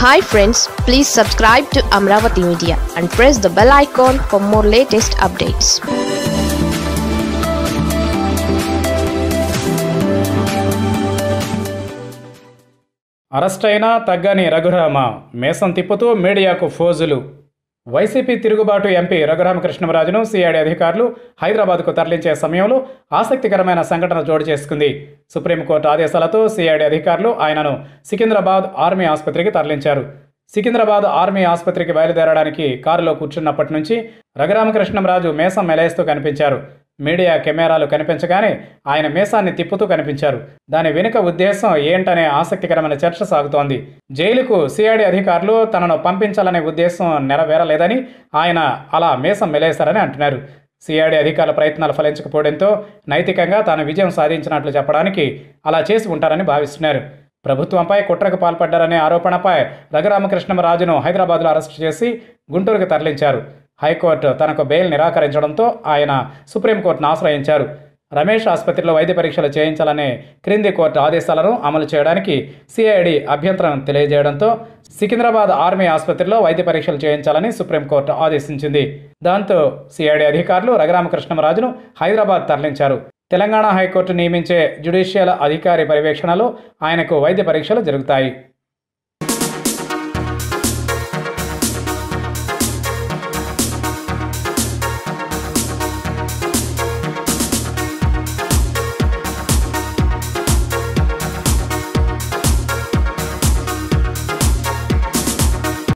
hi friends please subscribe to Amaravati media and press the bell icon for more latest updates arrest అయినా తగ్గని రఘురామ మేసం తిప్పుతూ మీడియాకు ఫోజులు వైసీపీ తిరుగుబాటు ఎంపీ రఘురామకృష్ణరాజును సిఐడి అధికారులు హైదరాబాద్కు తరలించే సమయంలో ఆసక్తికరమైన సంఘటన చోటు చేసుకుంది సుప్రీంకోర్టు ఆదేశాలతో సిఐడి అధికారులు ఆయనను సికింద్రాబాద్ ఆర్మీ ఆసుపత్రికి తరలించారు సికింద్రాబాద్ ఆర్మీ ఆసుపత్రికి బయలుదేరడానికి కారులో కూర్చున్నప్పటి నుంచి రఘురామకృష్ణంరాజు మేసం మెలేస్తూ కనిపించారు మీడియా కెమెరాలు కనిపించగానే ఆయన మీసాన్ని తిప్పుతూ కనిపించారు దాని వెనుక ఉద్దేశం ఏంటనే ఆసక్తికరమైన చర్చ సాగుతోంది జైలుకు సిఐడి అధికారులు తనను పంపించాలనే ఉద్దేశం నెరవేరలేదని ఆయన అలా మీసం మెలేశారని అంటున్నారు సిఐడి అధికారుల ప్రయత్నాలు ఫలించకపోవడంతో నైతికంగా తాను విజయం సాధించినట్లు చెప్పడానికి అలా చేసి ఉంటారని భావిస్తున్నారు ప్రభుత్వంపై కుట్రకు పాల్పడ్డారనే ఆరోపణపై రఘురామకృష్ణరాజును హైదరాబాద్లో అరెస్టు చేసి గుంటూరుకు తరలించారు హైకోర్టు తనకు బెయిల్ నిరాకరించడంతో ఆయన సుప్రీంకోర్టును ఆశ్రయించారు రమేష్ ఆసుపత్రిలో వైద్య పరీక్షలు చేయించాలనే క్రింది కోర్టు ఆదేశాలను అమలు చేయడానికి సిఐడి అభ్యంతరం తెలియజేయడంతో సికింద్రాబాద్ ఆర్మీ ఆసుపత్రిలో వైద్య పరీక్షలు చేయించాలని సుప్రీంకోర్టు ఆదేశించింది దాంతో సిఐడి అధికారులు రఘురామకృష్ణరాజును హైదరాబాద్ తరలించారు తెలంగాణ హైకోర్టు నియమించే జ్యుడిషియల్ అధికారి పర్యవేక్షణలో ఆయనకు వైద్య పరీక్షలు జరుగుతాయి